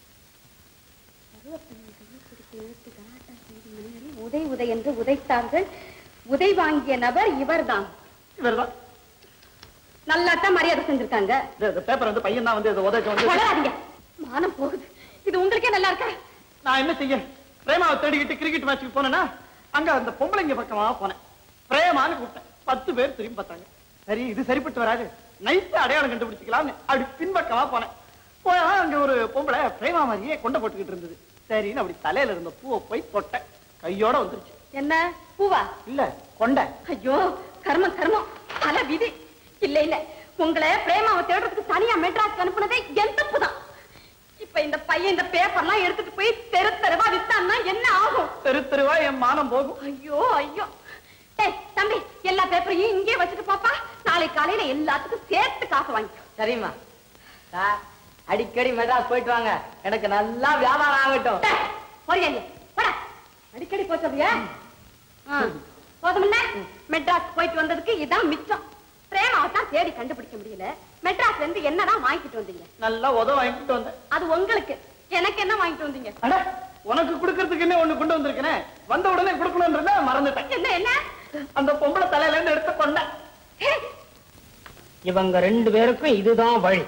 உதை உதை என்று உதைத்தார்கள் உதை வாங்கிய நபர் இவர்தான் இவர்தான் நல்லா தான் மரியாதை செஞ்சிருக்காங்க பேப்பர் வந்து பையன் தான் வந்து இதை உதச்சு வந்து வளராதீங்க மானம் போகுது இது உங்களுக்கே நல்லா இருக்கா நான் என்ன செய்ய பிரேமாவை தேடிக்கிட்டு கிரிக்கெட் மேட்ச்சுக்கு போனேன்னா அங்க அந்த பொம்பளைங்க பக்கமா போனேன் பிரேமான்னு கூப்பிட்டேன் பத்து பேர் திரும்பி பார்த்தாங்க சரி இது சரிப்பட்டு வராது நைட்டு அடையாளம் கண்டுபிடிச்சிக்கலாம்னு அப்படி பின்பக்கமா போனேன் போயா அங்க ஒரு பொம்பளை பிரேமா மாதிரியே கொண்டை போட்டுக்கிட்டு இருந்தது சரின்னு அப்படி தலையில இருந்த பூவை போய் தொட்டேன் கையோட வந்துருச்சு என்ன பூவா இல்ல கொண்டை ஐயோ கர்மம் கர்மம் தல விதி இல்ல இல்ல உங்களை பிரேமாவை தேடுறதுக்கு தனியா மெட்ராஸ்க்கு அனுப்புனதே என் தப்பு தான் இப்ப இந்த பையன் இந்த பேப்பர்லாம் எடுத்துட்டு போய் தெரு தெருவா வித்தான்னா என்ன ஆகும் தெரு தெருவா என் மானம் போகும் ஐயோ ஐயோ டேய் தம்பி எல்லா பேப்பரையும் இங்கே வச்சுட்டு பாப்பா நாளை காலையில எல்லாத்துக்கும் சேர்த்து காசு வாங்கிக்கோ சரிம்மா சார் அடிக்கடி மெட்ராஸ் போயிட்டு வாங்க எனக்கு நல்லா வியாபாரம் ஆகட்டும் டேய், போறியா இல்லையா? போடா. அடிக்கடி போச்சதையா போதுமில்ல மெட்ராஸ் போயிட்டு வந்ததுக்கு இதான் மிச்சம் பிரேமாவை தான் தேடி கண்டுபிடிக்க முடியல மெட்ராஸ்ல இருந்து என்னதான் வாங்கிட்டு வந்தீங்க நல்லா உதவ வாங்கிட்டு வந்தேன் அது உங்களுக்கு எனக்கு என்ன வாங்கிட்டு வந்தீங்க அட உனக்கு கொடுக்கறதுக்கு என்ன ஒண்ணு கொண்டு வந்திருக்கேன் வந்த உடனே கொடுக்கணும்ன்றத மறந்துட்டேன் என்ன என்ன அந்த பொம்பளை தலையில இருந்து எடுத்து கொண்டேன் ஹே, இவங்க ரெண்டு பேருக்கும் இதுதான் வழி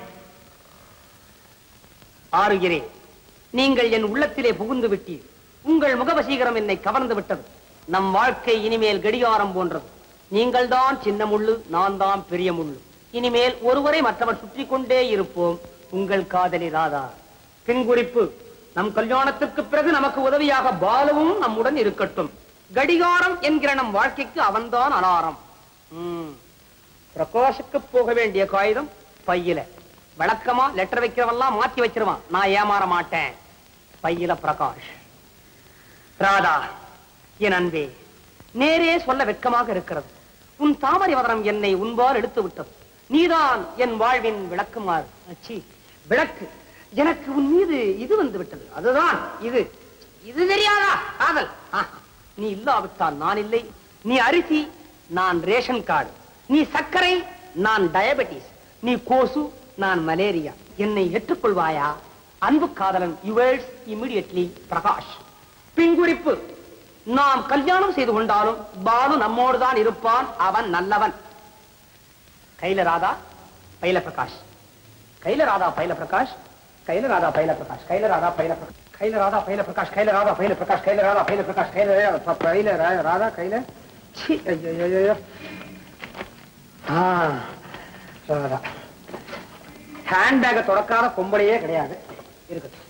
ஆறுகிறே நீங்கள் என் உள்ளத்திலே புகுந்து விட்டீர் உங்கள் முகவசீகரம் என்னை கவர்ந்து விட்டது நம் வாழ்க்கை இனிமேல் கடிகாரம் போன்றது நீங்கள் தான் சின்ன முள்ளு நான் தான் பெரிய முள்ளு இனிமேல் ஒருவரை மற்றவர் சுற்றி கொண்டே இருப்போம் உங்கள் காதலி ராதா பின்குறிப்பு நம் கல்யாணத்துக்கு பிறகு நமக்கு உதவியாக பாலுவும் நம்முடன் இருக்கட்டும் கடிகாரம் என்கிற நம் வாழ்க்கைக்கு அவன்தான் அலாரம் ம். பிரகாஷுக்கு போக வேண்டிய காகிதம் பையில வழக்கமா லெட்டர் வைக்கிறவெல்லாம் மாத்தி வச்சிருவான் நான் ஏமாற மாட்டேன் பையில பிரகாஷ் ராதா என் அன்பே நேரே சொல்ல வெட்கமாக இருக்கிறது உன் தாமரை வதனம் என்னை உன்பால் எடுத்து விட்டது நீதான் என் வாழ்வின் விளக்குமாறு அச்சி விளக்கு எனக்கு உன் மீது இது வந்து விட்டது அதுதான் இது இது தெரியாதா காதல் ஆஹா. நீ இல்லாவிட்டால் நான் இல்லை நீ அரிசி நான் ரேஷன் கார்டு நீ சர்க்கரை நான் டயபெட்டிஸ் நீ கோசு நான் மலேரியா என்னை ஏற்றுக்கொள்வாயா அன்பு காதலன் யுவர்ஸ் இமிடியட்லி பிரகாஷ் பின்குறிப்பு நாம் கல்யாணம் செய்து கொண்டாலும் பாலு நம்மோடு தான் இருப்பான் அவன் நல்லவன் கைல ராதா பைல பிரகாஷ் கைல ராதா பைல பிரகாஷ் கைல ராதா பைல பிரகாஷ் கைல ராதா பைல பிரகாஷ் கைல ராதா பைல பிரகாஷ் கைல ராதா பைல பிரகாஷ் கைல ராதா பைல பிரகாஷ் கைல ரா- பைல ரா- ராதா கைல சீ, ஐயோ, ஐயோ, ஐயோ. ஆ, ராதா ஹேண்ட்பேக்கை தொடக்காத பொம்பளையே கிடையாது இருக்கட்டும்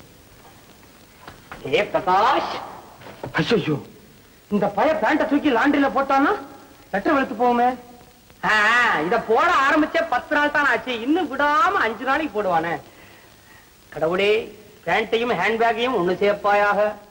ஏ பிரகாஷ் ஐயோ இந்த பய பேண்ட தூக்கி லாண்டரியில போட்டான்னா லெட்டர் வெளுத்து போகுமே ஆ, இத போட ஆரம்பிச்சே பத்து நாள் தான் ஆச்சு இன்னும் விடாம அஞ்சு நாளைக்கு போடுவானே கடவுளே பேண்ட்டையும் ஹேண்ட்பேக்கையும் ஒண்ணு சேர்ப்பாயாக